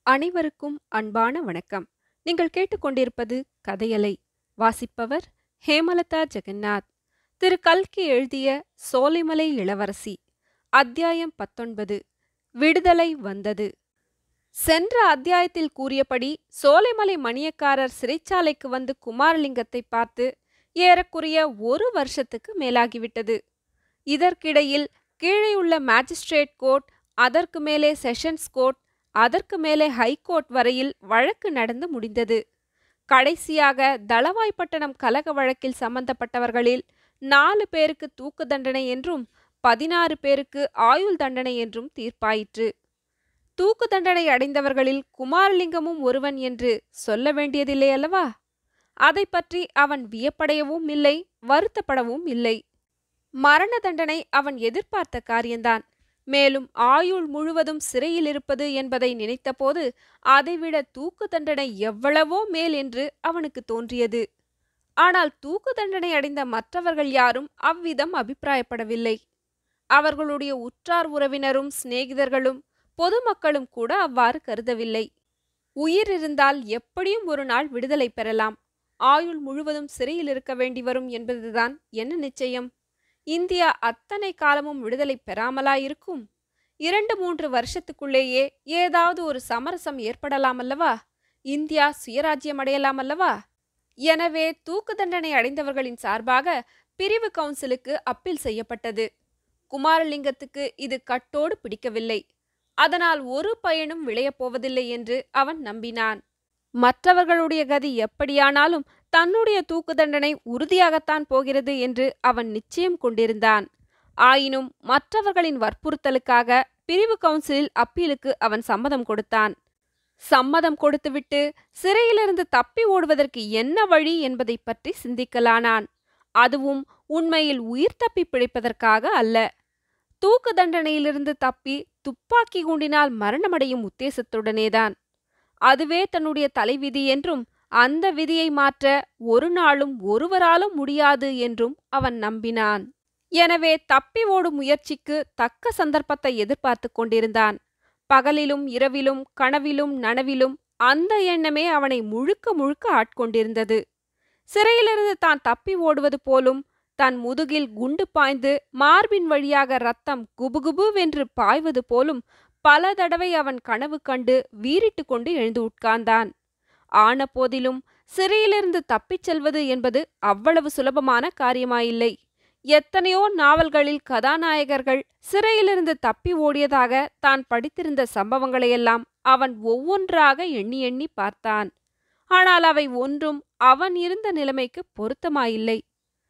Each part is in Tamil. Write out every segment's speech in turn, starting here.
அனைவருக்கும் அன்பான வணக்கம் நீங்கள் கேட்டுக்கொண்டிருப்பது கதையலை வாசிப்பவர் ஹேமலதா ஜெகநாத் திரு கல்கி எழுதிய சோலைமலை இளவரசி அத்தியாயம் பத்தொன்பது விடுதலை வந்தது சென்ற அத்தியாயத்தில் கூறியபடி சோலைமலை மணியக்காரர் சிறைச்சாலைக்கு வந்து குமாரலிங்கத்தை பார்த்து ஏறக்குறைய ஒரு வருஷத்துக்கு மேலாகிவிட்டது இதற்கிடையில் கீழேயுள்ள மேஜிஸ்ட்ரேட் கோர்ட் அதற்கு மேலே செஷன்ஸ் கோர்ட் அதற்கு மேலே ஹைகோர்ட் வரையில் வழக்கு நடந்து முடிந்தது கடைசியாக தளவாய்ப்பட்டணம் கலக வழக்கில் சம்பந்தப்பட்டவர்களில் நாலு பேருக்கு தூக்கு தண்டனை என்றும் பதினாறு பேருக்கு ஆயுள் தண்டனை என்றும் தீர்ப்பாயிற்று தூக்கு தண்டனை அடைந்தவர்களில் குமாரலிங்கமும் ஒருவன் என்று சொல்ல வேண்டியதில்லை அல்லவா அதை பற்றி அவன் வியப்படையவும் இல்லை வருத்தப்படவும் இல்லை மரண தண்டனை அவன் எதிர்பார்த்த காரியந்தான் மேலும் ஆயுள் முழுவதும் சிறையில் இருப்பது என்பதை நினைத்தபோது அதைவிட தூக்கு தண்டனை எவ்வளவோ மேல் என்று அவனுக்கு தோன்றியது ஆனால் தூக்கு தண்டனை அடைந்த மற்றவர்கள் யாரும் அவ்விதம் அபிப்பிராயப்படவில்லை அவர்களுடைய உற்றார் உறவினரும் சிநேகிதர்களும் பொதுமக்களும் கூட அவ்வாறு கருதவில்லை உயிர் இருந்தால் எப்படியும் ஒரு நாள் விடுதலை பெறலாம் ஆயுள் முழுவதும் சிறையில் இருக்க வேண்டி வரும் என்பதுதான் என்ன நிச்சயம் இந்தியா அத்தனை காலமும் விடுதலை பெறாமலாயிருக்கும் இரண்டு மூன்று வருஷத்துக்குள்ளேயே ஏதாவது ஒரு சமரசம் ஏற்படலாம் அல்லவா இந்தியா சுயராஜ்யம் அடையலாம் அல்லவா எனவே தூக்கு தண்டனை அடைந்தவர்களின் சார்பாக பிரிவு கவுன்சிலுக்கு அப்பீல் செய்யப்பட்டது குமாரலிங்கத்துக்கு இது கட்டோடு பிடிக்கவில்லை அதனால் ஒரு பயனும் விளையப் போவதில்லை என்று அவன் நம்பினான் மற்றவர்களுடைய கதி எப்படியானாலும் தன்னுடைய தூக்கு தண்டனை உறுதியாகத்தான் போகிறது என்று அவன் நிச்சயம் கொண்டிருந்தான் ஆயினும் மற்றவர்களின் வற்புறுத்தலுக்காக பிரிவு கவுன்சிலில் அப்பீலுக்கு அவன் சம்மதம் கொடுத்தான் சம்மதம் கொடுத்துவிட்டு சிறையிலிருந்து தப்பி ஓடுவதற்கு என்ன வழி என்பதை பற்றி சிந்திக்கலானான் அதுவும் உண்மையில் உயிர் தப்பி பிழைப்பதற்காக அல்ல தூக்கு தண்டனையிலிருந்து தப்பி துப்பாக்கி குண்டினால் மரணமடையும் உத்தேசத்துடனேதான் அதுவே தன்னுடைய தலைவிதி என்றும் அந்த விதியை மாற்ற ஒரு நாளும் ஒருவராலும் முடியாது என்றும் அவன் நம்பினான் எனவே தப்பி ஓடும் முயற்சிக்கு தக்க சந்தர்ப்பத்தை எதிர்பார்த்து கொண்டிருந்தான் பகலிலும் இரவிலும் கனவிலும் நனவிலும் அந்த எண்ணமே அவனை முழுக்க முழுக்க ஆட்கொண்டிருந்தது சிறையிலிருந்து தான் தப்பி ஓடுவது போலும் தன் முதுகில் குண்டு பாய்ந்து மார்பின் வழியாக ரத்தம் குபுகுபுவென்று பாய்வது போலும் பல தடவை அவன் கனவு கண்டு வீறிட்டு கொண்டு எழுந்து உட்கார்ந்தான் ஆன போதிலும் சிறையிலிருந்து தப்பிச் செல்வது என்பது அவ்வளவு சுலபமான காரியமாயில்லை எத்தனையோ நாவல்களில் கதாநாயகர்கள் சிறையிலிருந்து தப்பி ஓடியதாக தான் படித்திருந்த சம்பவங்களையெல்லாம் அவன் ஒவ்வொன்றாக எண்ணி எண்ணி பார்த்தான் ஆனால் அவை ஒன்றும் அவன் இருந்த நிலைமைக்கு பொருத்தமாயில்லை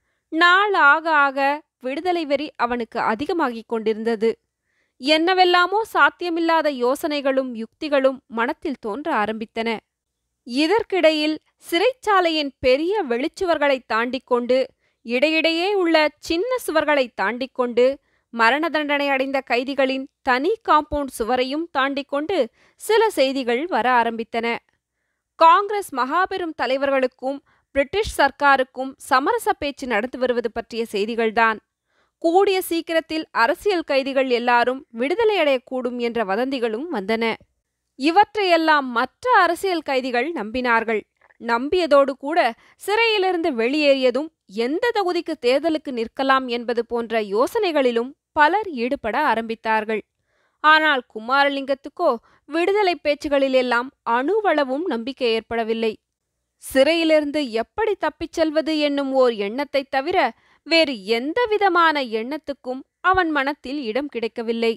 நாள் ஆக ஆக விடுதலை வெறி அவனுக்கு அதிகமாகிக் கொண்டிருந்தது என்னவெல்லாமோ சாத்தியமில்லாத யோசனைகளும் யுக்திகளும் மனத்தில் தோன்ற ஆரம்பித்தன இதற்கிடையில் சிறைச்சாலையின் பெரிய வெளிச்சுவர்களை தாண்டிக் கொண்டு இடையிடையே உள்ள சின்ன சுவர்களை தாண்டிக் கொண்டு மரண தண்டனை அடைந்த கைதிகளின் தனி காம்பவுண்ட் சுவரையும் தாண்டிக் கொண்டு சில செய்திகள் வர ஆரம்பித்தன காங்கிரஸ் மகாபெரும் தலைவர்களுக்கும் பிரிட்டிஷ் சர்க்காருக்கும் சமரச பேச்சு நடந்து வருவது பற்றிய செய்திகள்தான் கூடிய சீக்கிரத்தில் அரசியல் கைதிகள் எல்லாரும் விடுதலை அடையக்கூடும் என்ற வதந்திகளும் வந்தன இவற்றையெல்லாம் மற்ற அரசியல் கைதிகள் நம்பினார்கள் நம்பியதோடு கூட சிறையிலிருந்து வெளியேறியதும் எந்த தொகுதிக்கு தேர்தலுக்கு நிற்கலாம் என்பது போன்ற யோசனைகளிலும் பலர் ஈடுபட ஆரம்பித்தார்கள் ஆனால் குமாரலிங்கத்துக்கோ விடுதலை பேச்சுகளிலெல்லாம் அணுவளவும் நம்பிக்கை ஏற்படவில்லை சிறையிலிருந்து எப்படி தப்பிச் செல்வது என்னும் ஓர் எண்ணத்தை தவிர வேறு எந்த விதமான எண்ணத்துக்கும் அவன் மனத்தில் இடம் கிடைக்கவில்லை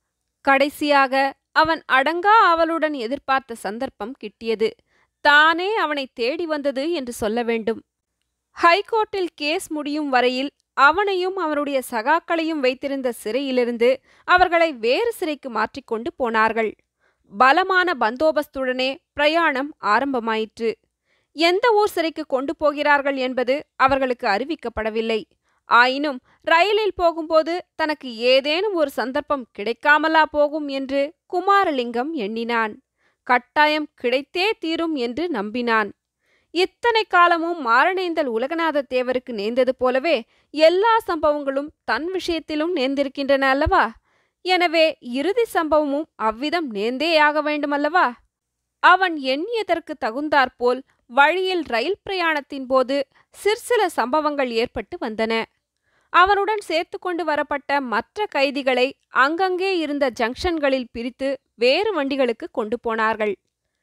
கடைசியாக அவன் அடங்கா அவளுடன் எதிர்பார்த்த சந்தர்ப்பம் கிட்டியது தானே அவனை தேடி வந்தது என்று சொல்ல வேண்டும் ஹைகோர்ட்டில் கேஸ் முடியும் வரையில் அவனையும் அவனுடைய சகாக்களையும் வைத்திருந்த சிறையிலிருந்து அவர்களை வேறு சிறைக்கு மாற்றிக்கொண்டு போனார்கள் பலமான பந்தோபஸ்துடனே பிரயாணம் ஆரம்பமாயிற்று எந்த ஊர் சிறைக்கு கொண்டு போகிறார்கள் என்பது அவர்களுக்கு அறிவிக்கப்படவில்லை ஆயினும் ரயிலில் போகும்போது தனக்கு ஏதேனும் ஒரு சந்தர்ப்பம் கிடைக்காமலா போகும் என்று குமாரலிங்கம் எண்ணினான் கட்டாயம் கிடைத்தே தீரும் என்று நம்பினான் இத்தனை காலமும் மாரணேந்தல் உலகநாத தேவருக்கு நேர்ந்தது போலவே எல்லா சம்பவங்களும் தன் விஷயத்திலும் நேர்ந்திருக்கின்றன அல்லவா எனவே இறுதி சம்பவமும் அவ்விதம் நேர்ந்தேயாக வேண்டுமல்லவா அவன் எண்ணியதற்கு தகுந்தாற்போல் வழியில் ரயில் பிரயாணத்தின் போது சிற்சில சம்பவங்கள் ஏற்பட்டு வந்தன அவனுடன் சேர்த்து கொண்டு வரப்பட்ட மற்ற கைதிகளை அங்கங்கே இருந்த ஜங்ஷன்களில் பிரித்து வேறு வண்டிகளுக்கு கொண்டு போனார்கள்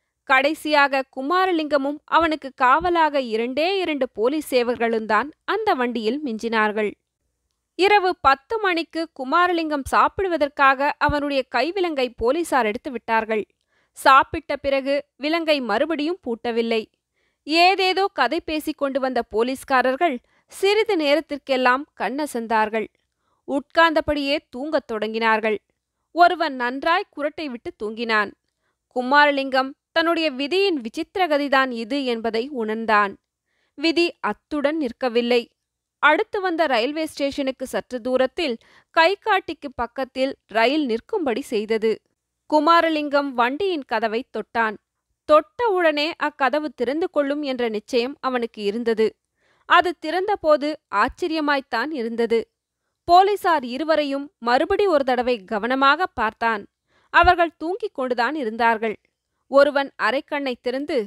கடைசியாக குமாரலிங்கமும் அவனுக்கு காவலாக இரண்டே இரண்டு போலீஸ் சேவர்களும் தான் அந்த வண்டியில் மிஞ்சினார்கள் இரவு பத்து மணிக்கு குமாரலிங்கம் சாப்பிடுவதற்காக அவனுடைய கைவிலங்கை போலீசார் எடுத்து விட்டார்கள் சாப்பிட்ட பிறகு விலங்கை மறுபடியும் பூட்டவில்லை ஏதேதோ கதை பேசிக் கொண்டு வந்த போலீஸ்காரர்கள் சிறிது நேரத்திற்கெல்லாம் கண்ணசந்தார்கள் உட்கார்ந்தபடியே தூங்கத் தொடங்கினார்கள் ஒருவன் நன்றாய் குரட்டை விட்டு தூங்கினான் குமாரலிங்கம் தன்னுடைய விதியின் விசித்திரகதிதான் இது என்பதை உணர்ந்தான் விதி அத்துடன் நிற்கவில்லை அடுத்து வந்த ரயில்வே ஸ்டேஷனுக்கு சற்று தூரத்தில் கைகாட்டிக்கு பக்கத்தில் ரயில் நிற்கும்படி செய்தது குமாரலிங்கம் வண்டியின் கதவை தொட்டான் தொட்டவுடனே அக்கதவு திறந்து கொள்ளும் என்ற நிச்சயம் அவனுக்கு இருந்தது அது திறந்தபோது ஆச்சரியமாய்த்தான் இருந்தது போலீசார் இருவரையும் மறுபடி ஒரு தடவை கவனமாக பார்த்தான் அவர்கள் தூங்கிக் கொண்டுதான் இருந்தார்கள் ஒருவன் அரைக்கண்ணை திறந்து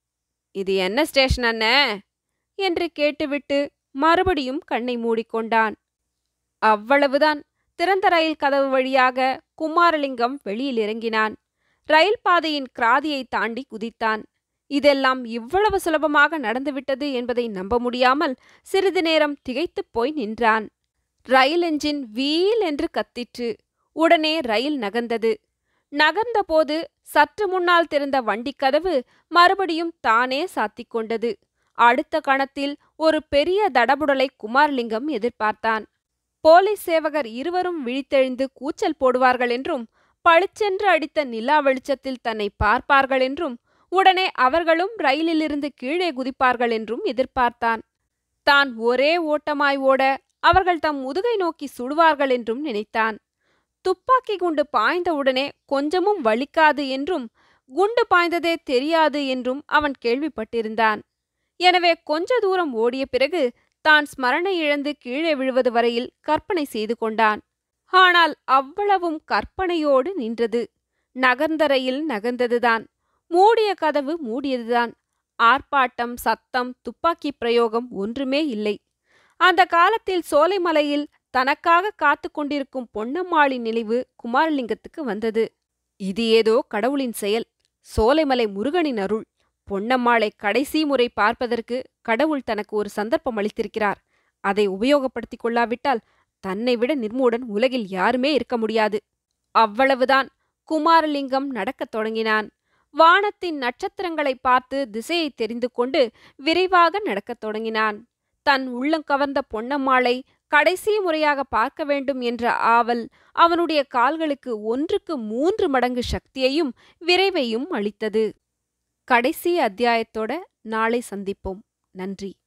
இது என்ன ஸ்டேஷன் அண்ணே என்று கேட்டுவிட்டு மறுபடியும் கண்ணை மூடிக்கொண்டான் அவ்வளவுதான் திறந்த ரயில் கதவு வழியாக குமாரலிங்கம் வெளியில் இறங்கினான் ரயில் பாதையின் கிராதியை தாண்டி குதித்தான் இதெல்லாம் இவ்வளவு சுலபமாக நடந்துவிட்டது என்பதை நம்ப முடியாமல் சிறிது நேரம் திகைத்துப் போய் நின்றான் ரயில் என்ஜின் வீல் என்று கத்திற்று உடனே ரயில் நகர்ந்தது நகர்ந்தபோது சற்று முன்னால் திறந்த வண்டிக் கதவு மறுபடியும் தானே சாத்திக் கொண்டது அடுத்த கணத்தில் ஒரு பெரிய தடபுடலை குமாரலிங்கம் எதிர்பார்த்தான் போலீஸ் சேவகர் இருவரும் விழித்தெழுந்து கூச்சல் போடுவார்கள் என்றும் பளிச்சென்று அடித்த நிலா வெளிச்சத்தில் தன்னை பார்ப்பார்கள் என்றும் உடனே அவர்களும் ரயிலிலிருந்து கீழே குதிப்பார்கள் என்றும் எதிர்பார்த்தான் தான் ஒரே ஓட்டமாய் ஓட அவர்கள் தம் முதுகை நோக்கி சுடுவார்கள் என்றும் நினைத்தான் துப்பாக்கி குண்டு பாய்ந்தவுடனே கொஞ்சமும் வலிக்காது என்றும் குண்டு பாய்ந்ததே தெரியாது என்றும் அவன் கேள்விப்பட்டிருந்தான் எனவே கொஞ்ச தூரம் ஓடிய பிறகு தான் ஸ்மரணை இழந்து கீழே விழுவது வரையில் கற்பனை செய்து கொண்டான் ஆனால் அவ்வளவும் கற்பனையோடு நின்றது நகர்ந்த ரயில் நகர்ந்ததுதான் மூடிய கதவு மூடியதுதான் ஆர்ப்பாட்டம் சத்தம் துப்பாக்கி பிரயோகம் ஒன்றுமே இல்லை அந்த காலத்தில் சோலைமலையில் தனக்காக காத்து கொண்டிருக்கும் பொன்னம்மாளின் நினைவு குமாரலிங்கத்துக்கு வந்தது இது ஏதோ கடவுளின் செயல் சோலைமலை முருகனின் அருள் பொன்னம்மாளை கடைசி முறை பார்ப்பதற்கு கடவுள் தனக்கு ஒரு சந்தர்ப்பம் அளித்திருக்கிறார் அதை உபயோகப்படுத்திக் கொள்ளாவிட்டால் தன்னை விட நிர்மூடன் உலகில் யாருமே இருக்க முடியாது அவ்வளவுதான் குமாரலிங்கம் நடக்கத் தொடங்கினான் வானத்தின் நட்சத்திரங்களை பார்த்து திசையை தெரிந்து கொண்டு விரைவாக நடக்கத் தொடங்கினான் தன் உள்ளங்கவர்ந்த பொன்னம்மாளை கடைசி முறையாக பார்க்க வேண்டும் என்ற ஆவல் அவனுடைய கால்களுக்கு ஒன்றுக்கு மூன்று மடங்கு சக்தியையும் விரைவையும் அளித்தது கடைசி அத்தியாயத்தோட நாளை சந்திப்போம் நன்றி